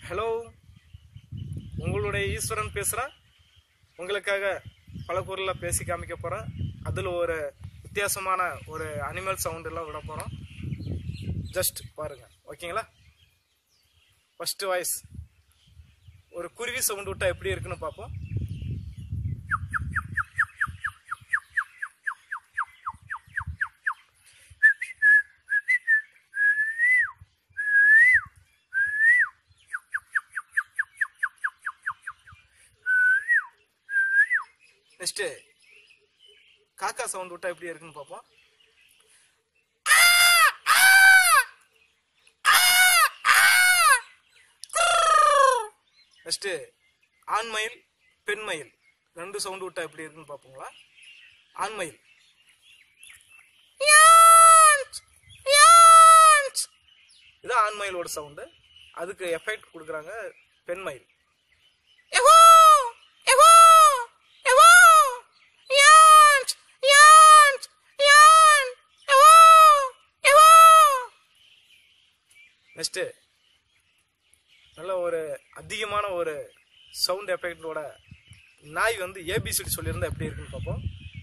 hello உங்களுடைய ஈஸ்வரன் பேசுகிறேன் உங்களுக்காக பல குரலில் பேசி காமிக்க போகிறேன் அதில் ஒரு வித்தியாசமான ஒரு அனிமல் சவுண்ட் எல்லாம் விட போகிறோம் ஜஸ்ட் பாருங்க ஓகேங்களா ஃபர்ஸ்ட் வாய்ஸ் ஒரு குருவி சவுண்ட் விட்டா எப்படி இருக்குன்னு பார்ப்போம் நெக்ஸ்ட் காக்கா சவுண்ட் விட்டா எப்படி இருக்குன்னு பார்ப்போம் நெக்ஸ்ட் ஆண் மயில் பெண் மயில் ரெண்டு சவுண்ட் விட்டா எப்படி இருக்குன்னு பார்ப்போங்களா ஆண் மயில் இது ஆண் மயிலோட சவுண்டு அதுக்கு எஃபெக்ட் கொடுக்குறாங்க பெண் மயில் நெக்ஸ்ட் நல்ல ஒரு அதிகமான ஒரு சவுண்ட் எஃபெக்டோட நாய் வந்து ஏபிசிடி சொல்லியிருந்தா எப்படி இருக்குன்னு பார்ப்போம்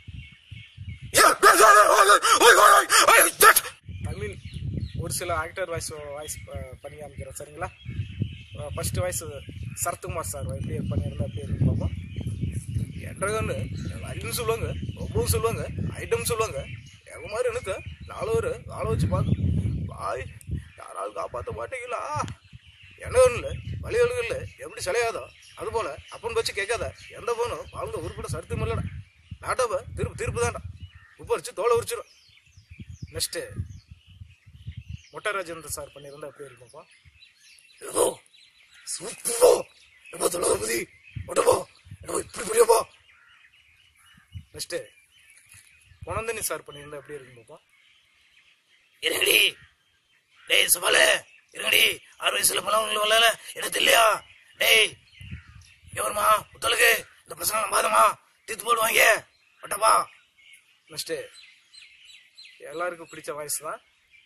தமிழ் ஒரு சில ஆக்டர் வாய்ஸ் வாய்ஸ் பண்ணி காமிக்கிறேன் சரிங்களா ஃபர்ஸ்ட் வாய்ஸ் சரத்குமார் சார் எப்படி பண்ணியிருந்தா எப்படி இருக்குன்னு பார்ப்போம் என்றகன்னு அரின்னு சொல்லுவாங்க ஒவ்வொரு சொல்லுவாங்க ஐட்டம் சொல்லுவாங்க எங்க மாதிரி எனக்கு நாலு ஒரு ஆளை வச்சு பார்க்க பாய் யாராவது காப்பாற்ற மாட்டீங்களா என்ன இல்லை வழிகளுக்கு இல்லை எப்படி சிலையாதோ அது போல அப்பன் வச்சு கேட்காத எந்த போனும் வாழ்ந்த உருப்பிட சரித்திரம் இல்லைடா நாட்டாவ திருப்பு திருப்பு தான்டா உப்பு வச்சு தோலை உரிச்சிடும் நெக்ஸ்ட்டு மொட்டை ராஜேந்திர சார் பண்ணியிருந்தா எப்படி இருக்கும்ப்பா என்னப்போ சூப்பரோ என்னப்போ தளபதி ஒட்டப்போ என்னப்போ இப்படி புரியப்போ நெக்ஸ்ட்டு பொனந்தனி சார் பண்ணியிருந்தா எப்படி இருக்கும்ப்பா இருங்கடி டேய் சுமாலே இருங்கடி ஆறு வயசுல பழவங்களுக்கு வரல எனக்கு இல்லையா டேய் எவருமா முத்தலுக்கு இந்த பிரச்சனை மாதமா தீர்த்து போடுவாங்க ஒட்டப்பா நெக்ஸ்ட்டு எல்லாருக்கும் பிடிச்ச வாய்ஸ் தான்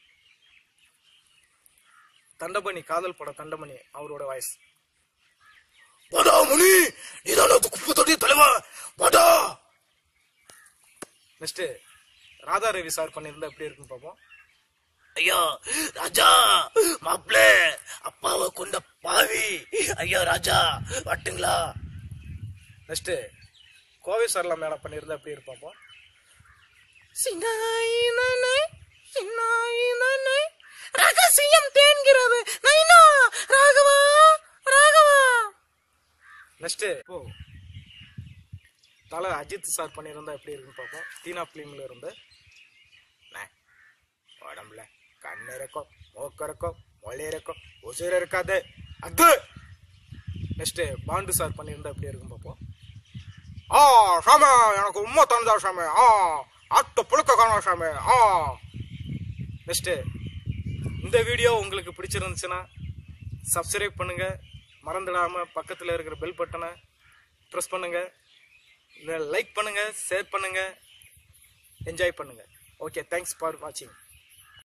தண்டபணி காதல் படம் தண்டமணி அவரோட வாய்ஸ் வாடா முனி நீ தானே குப்பை தொட்டி தலைவா வாடா நெக்ஸ்ட்டு ராதா ரவி சார் பண்ணியிருந்தா எப்படி இருக்குன்னு பார்ப்போம் ஐயா ராஜா மாப்பிள்ள அப்பாவை கொண்ட பாவி ஐயா ராஜா வாட்டுங்களா நெக்ஸ்ட்டு கோவை சரளா மேடம் பண்ணியிருந்தா எப்படி இருக்கு பார்ப்போம் ரகசியம் தேன்கிறது நைனா ராகவா ராகவா நெக்ஸ்ட்டு ஓ தலை அஜித் சார் பண்ணியிருந்தா எப்படி இருக்குன்னு பார்ப்போம் தீனா ஃபிலிமில் இருந்து அண்ணே, உடம்புல கண்ணு இருக்கும் மூக்கு இருக்கும் மொழி இருக்கும் உசுர் இருக்காது அது நெக்ஸ்ட்டு பாண்டு சார் பண்ணியிருந்தா எப்படி இருக்குன்னு பார்ப்போம் ஆ சாமி எனக்கு உண்மை தந்தா சாமி ஆ ஆட்டு புழுக்க காணும் சாமி ஆ நெக்ஸ்ட்டு இந்த வீடியோ உங்களுக்கு பிடிச்சிருந்துச்சுன்னா சப்ஸ்கிரைப் பண்ணுங்க மறந்துடாம பக்கத்தில் இருக்கிற பெல் பட்டனை ப்ரெஸ் பண்ணுங்க லைக் பண்ணுங்க ஷேர் பண்ணுங்க என்ஜாய் பண்ணுங்க ஓகே தேங்க்ஸ் ஃபார் வாட்சிங்